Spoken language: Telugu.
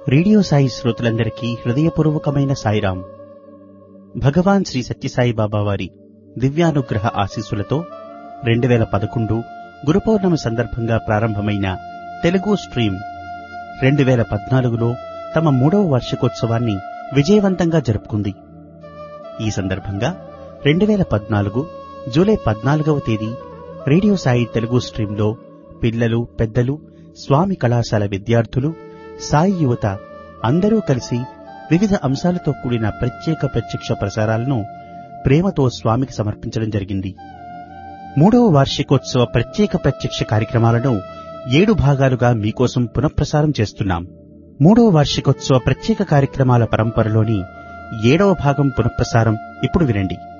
రేడియో సాయి శ్రోతలందరికీ హృదయపూర్వకమైన సాయిరాం భగవాన్ శ్రీ సత్యసాయి బాబా వారి దివ్యానుగ్రహ ఆశీస్సులతో రెండు వేల పదకొండు గురు పౌర్ణమి సందర్భంగా ప్రారంభమైన తెలుగు స్ట్రీమ్ రెండు వేల పద్నాలుగులో తమ మూడవ వార్షికోత్సవాన్ని విజయవంతంగా జరుపుకుంది ఈ సందర్భంగా రెండు వేల పద్నాలుగు జూలై పద్నాలుగవ తేదీ రేడియో సాయి తెలుగు స్ట్రీంలో పిల్లలు పెద్దలు స్వామి కళాశాల విద్యార్థులు సాయి యువత అందరూ కలిసి వివిధ అంశాలతో కూడిన ప్రత్యేక ప్రత్యక్ష ప్రసారాలను ప్రేమతో స్వామికి సమర్పించడం జరిగింది మూడవ వార్షికోత్సవ ప్రత్యేక ప్రత్యక్ష కార్యక్రమాలను ఏడు భాగాలుగా మీకోసం పునఃప్రసారం చేస్తున్నాం మూడవ వార్షికోత్సవ ప్రత్యేక కార్యక్రమాల పరంపరలోని ఏడవ భాగం పునఃప్రసారం ఇప్పుడు వినండి